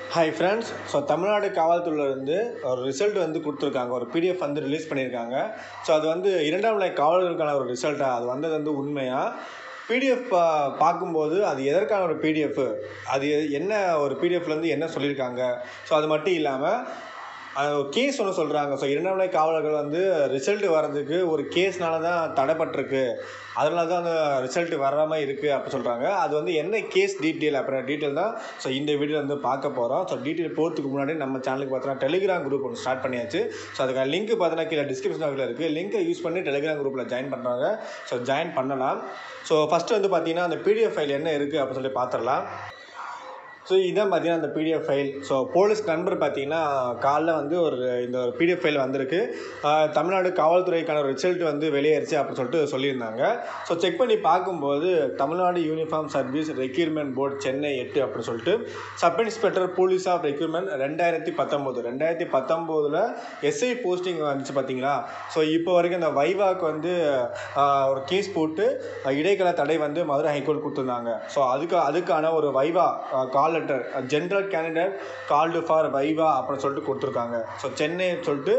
hi friends so Tamil Nadu காவல்துறையிலேருந்து ஒரு result வந்து கொடுத்துருக்காங்க ஒரு பிடிஎஃப் வந்து ரிலீஸ் பண்ணியிருக்காங்க ஸோ அது வந்து இரண்டாம் நிலை காவலர்களுக்கான ஒரு ரிசல்ட்டாக அது வந்தது வந்து உண்மையாக பிடிஎஃப் பா பார்க்கும்போது அது எதற்கான ஒரு பிடிஎஃப் அது என்ன ஒரு பிடிஎஃப்லேருந்து என்ன சொல்லியிருக்காங்க ஸோ அது மட்டும் இல்லாமல் கேஸ் ஒன்று சொல்கிறாங்க ஸோ இரண்டாம் நிலை காவலர்கள் வந்து ரிசல்ட் வர்றதுக்கு ஒரு கேஸ்னால தான் தடைப்பட்டிருக்கு அதனால தான் அந்த ரிசல்ட் வராமல் இருக்குது அப்படி சொல்கிறாங்க அது வந்து என்ன கேஸ் டீட்டெயில் அப்புறம் டீட்டெயில் தான் ஸோ இந்த வீடியோ வந்து பார்க்க போகிறோம் ஸோ டீட்டெயில் போகிறதுக்கு முன்னாடி நம்ம சேனலுக்கு பார்த்தோன்னா டெலிகிராம் குரூப் ஒன்று ஸ்டார்ட் பண்ணியாச்சு ஸோ அதுக்கான லிங்க் பார்த்தீங்கன்னா கீழே டிஸ்கிரிப்ஷன் பாக்ஸில் இருக்குது லிங்கை யூஸ் பண்ணி டெலிகிராம் குரூப்பில் ஜாயின் பண்ணுறாங்க ஸோ ஜாயின் பண்ணலாம் ஸோ ஃபஸ்ட்டு வந்து பார்த்தீங்கன்னா அந்த பிடிஎஃப் ஃபைல் என்ன இருக்குது அப்படின்னு சொல்லி பார்த்துடலாம் ஸோ இதான் பார்த்தீங்கன்னா அந்த பிடிஎஃப் ஃபைல் ஸோ போலீஸ் நண்பர் பார்த்தீங்கன்னா காலைல வந்து ஒரு இந்த ஒரு பிடிஎஃப் ஃபைல் வந்திருக்கு ஆஹ் தமிழ்நாடு காவல்துறைக்கான ஒரு ரிசல்ட் வந்து வெளியேறிச்சு அப்படின்னு சொல்லிட்டு சொல்லியிருந்தாங்க ஸோ செக் பண்ணி பார்க்கும்போது Tamil Nadu uniform service recruitment board Chennai எட்டு அப்படின்னு சொல்லிட்டு sub inspector police of recruitment ரெண்டாயிரத்தி பத்தொம்போது ரெண்டாயிரத்தி பத்தொம்போதில் எஸ்ஐ போஸ்டிங் வந்துச்சு பார்த்தீங்களா ஸோ இப்போ வரைக்கும் இந்த வைவாக்கு வந்து ஆஹ் ஒரு கேஸ் போட்டு ஆஹ் இடைக்கால தடை வந்து மதுரை ஹைகோர்ட் கொடுத்துருந்தாங்க ஸோ அதுக்கு அதுக்கான ஒரு viva call letter general candidate called for viva அப்படின்னு சொல்லிட்டு கொடுத்துருக்காங்க ஸோ சென்னை சொல்லிட்டு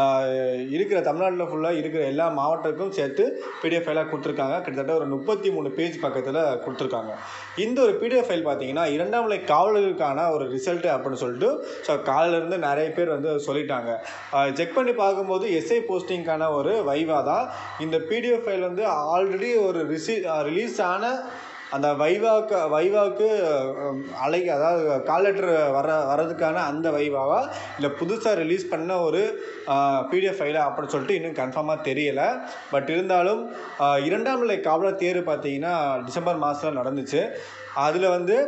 ஆஹ் இருக்கிற தமிழ்நாட்டில் ஃபுல்லாக இருக்கிற எல்லா மாவட்டத்துக்கும் சேர்த்து பிடிஎஃப் ஃபைலாக கொடுத்துருக்காங்க கிட்டத்தட்ட ஒரு முப்பத்தி மூணு பேஜ் பக்கத்தில் கொடுத்துருக்காங்க இந்த ஒரு பிடிஎஃப் ஃபைல் பார்த்தீங்கன்னா இரண்டாம் நிலை காவலர்களுக்கான ஒரு ரிசல்ட் அப்படின்னு சொல்லிட்டு ஸோ காலிலேருந்து நிறைய பேர் வந்து சொல்லிட்டாங்க செக் பண்ணி பார்க்கும்போது எஸ்ஐ போஸ்டிங்க்கான ஒரு வைவா தான் இந்த பிடிஎஃப் ஃபைல் வந்து ஆல்ரெடி ஒரு ரிசி ரிலீஸ் ஆன அந்த வைவாக்கு வைவாவுக்கு அஹ், அலை அதாவது கால் லெட்டர் வர வர்றதுக்கான அந்த வைவாவா இல்லை புதுசாக ரிலீஸ் பண்ண ஒரு பிடிஎஃப் ஃபைலா அப்படின்னு சொல்லிட்டு இன்னும் கன்ஃபார்மாக தெரியலை பட் இருந்தாலும் அஹ், இரண்டாம் நிலை காவலர் தேர்வு பார்த்தீங்கன்னா டிசம்பர் மாதம் நடந்துச்சு அதில் வந்து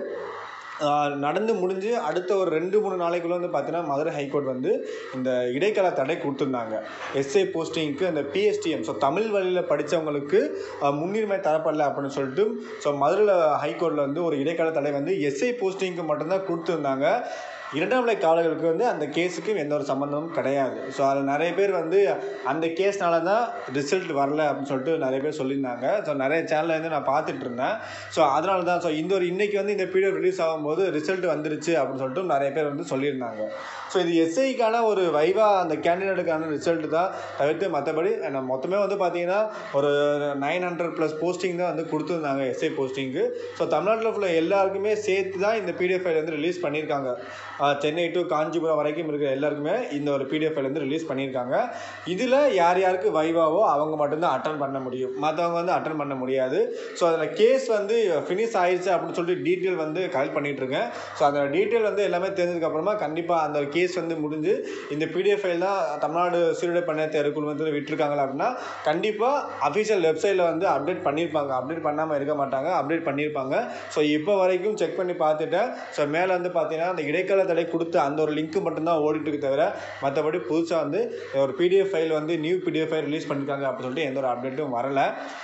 ஆஹ் நடந்து முடிஞ்சு அடுத்த ஒரு ரெண்டு மூணு நாளைக்குள்ள வந்து பார்த்தீங்கன்னா மதுரை ஹைகோர்ட் வந்து இந்த இடைக்கால தடை கொடுத்துருந்தாங்க எஸ்ஏ போஸ்டிங்க்கு அந்த பிஎஸ்டிஎம் ஸோ தமிழ் வழியில் படித்தவங்களுக்கு முன்னுரிமை தரப்படல அப்படின்னு சொல்லிட்டு ஸோ மதுரை ஹைகோர்ட்டில் வந்து ஒரு இடைக்கால தடை வந்து எஸ்ஐ போஸ்டிங்க்கு மட்டும்தான் கொடுத்துருந்தாங்க இரண்டாம் நிலை காவலர்களுக்கு வந்து அந்த கேஸுக்கும் எந்த ஒரு சம்மந்தமும் கிடையாது ஸோ அதில் நிறைய பேர் வந்து அந்த கேஸ்னால தான் ரிசல்ட் வரல அப்படின்னு சொல்லிட்டு நிறைய பேர் சொல்லியிருந்தாங்க ஸோ நிறைய சேனலில் வந்து நான் பார்த்துட்டு இருந்தேன் ஸோ அதனால தான் ஸோ இந்த ஒரு இன்னைக்கு வந்து இந்த பீடியோ ரிலீஸ் ஆகும்போது ரிசல்ட் வந்துருச்சு அப்படின்னு சொல்லிட்டு நிறைய பேர் வந்து சொல்லியிருந்தாங்க ஸோ இது எஸ்ஐக்கான ஒரு வைவா அந்த கேண்டிடேட்டுக்கான ரிசல்ட் தான் தவிர்த்து மற்றபடி நம்ம மொத்தமே வந்து பார்த்தீங்கன்னா ஒரு நைன் ஹண்ட்ரட் ப்ளஸ் போஸ்டிங் தான் வந்து கொடுத்துருந்தாங்க எஸ்ஐ போஸ்டிங்கு ஸோ தமிழ்நாட்டில் ஃபுல்லாக எல்லாருக்குமே சேர்த்து தான் இந்த பிடிஎஃப் ஃபைல் வந்து ரிலீஸ் பண்ணியிருக்காங்க ஆஹ் சென்னை டு காஞ்சிபுரம் வரைக்கும் இருக்கிற எல்லாருக்குமே இந்த ஒரு பிடிஎஃப் ஃபைல் வந்து ரிலீஸ் பண்ணியிருக்காங்க இதில் யார் யாருக்கு வைவாவோ அவங்க மட்டும்தான் அட்டன் பண்ண முடியும் மற்றவங்க வந்து அட்டன் பண்ண முடியாது ஸோ அதில் கேஸ் வந்து ஃபினிஷ் ஆயிடுச்சு அப்படின்னு சொல்லிட்டு டீட்டெயில் வந்து கலெக்ட் பண்ணிட்டு இருக்கேன் ஸோ அந்த டீட்டெயில் வந்து எல்லாமே தெரிஞ்சதுக்கப்புறமா கண்டிப்பாக அந்த கேஸ் வந்து முடிஞ்சு இந்த பிடிஎஃப் ஃபைல் தான் தமிழ்நாடு சீருடை பண்ண தேர்வுக்குழு வந்து விட்டுருக்காங்களா அப்படின்னா கண்டிப்பாக அஃபிஷியல் வெப்சைட்டில் வந்து அப்டேட் பண்ணியிருப்பாங்க அப்டேட் பண்ணாமல் இருக்க மாட்டாங்க அப்டேட் பண்ணியிருப்பாங்க ஸோ இப்போ வரைக்கும் செக் பண்ணி பார்த்துட்டேன் ஸோ மேலே வந்து பார்த்தீங்கன்னா அந்த இடைக்கால தடை கொடுத்த அந்த ஒரு லிங்க் மட்டும்தான் ஓடிட்டு இருக்கு தவிர மற்றபடி புதுசாக வந்து ஒரு பிடிஎஃப் ஃபைல் வந்து நியூ பிடிஎஃப் ஃபைல் ரிலீஸ் பண்ணியிருக்காங்க அப்படின்னு சொல்லிட்டு எந்த ஒரு அப்டேட்டும் வரல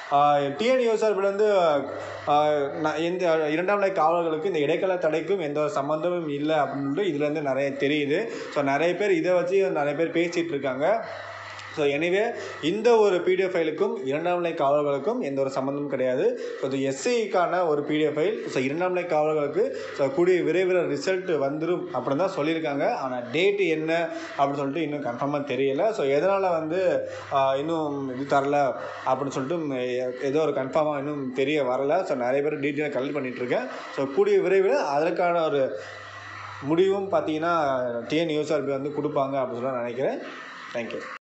டிஎன்யூ சார்பில் வந்து ஆஹ் நான் எந்த இரண்டாம் நிலை காவலர்களுக்கு இந்த இடைக்கால தடைக்கும் எந்த ஒரு சம்மந்தமும் இல்லை அப்படின்னு சொல்லிட்டு இதுலேருந்து நிறைய தெரியுது ஸோ நிறைய பேர் இதை வச்சு நிறைய பேர் பேசிகிட்டு இருக்காங்க ஸோ எனிவே இந்த ஒரு பிடிஎஃப் ஃபைலுக்கும் இரண்டாம் நிலை காவலர்களுக்கும் எந்த ஒரு சம்மந்தமும் கிடையாது ஸோ இது எஸ்ஐக்கான ஒரு பிடிஎஃப் ஃபைல் ஸோ இரண்டாம் நிலை காவலர்களுக்கு ஸோ கூடிய விரைவில் ரிசல்ட் வந்துடும் அப்படின்னு தான் சொல்லியிருக்காங்க ஆனால் டேட்டு என்ன அப்படின்னு சொல்லிட்டு இன்னும் கன்ஃபார்மாக தெரியல ஸோ எதனால் வந்து ஆஹ், இன்னும் இது தரல அப்படின்னு சொல்லிட்டு ம், எ- ஏதோ ஒரு கன்ஃபார்மாக இன்னும் தெரிய வரல ஸோ நிறைய பேர் டீட்டெயிலாக கலெக்ட் பண்ணிகிட்ருக்கேன் ஸோ கூடிய விரைவில் அதற்கான ஒரு முடிவும் பார்த்தீங்கன்னா டிஎன் யூஎஸ்ஆர்பி வந்து கொடுப்பாங்க அப்படின்னு சொல்லி நான் நினைக்கிறேன் தேங்க்யூ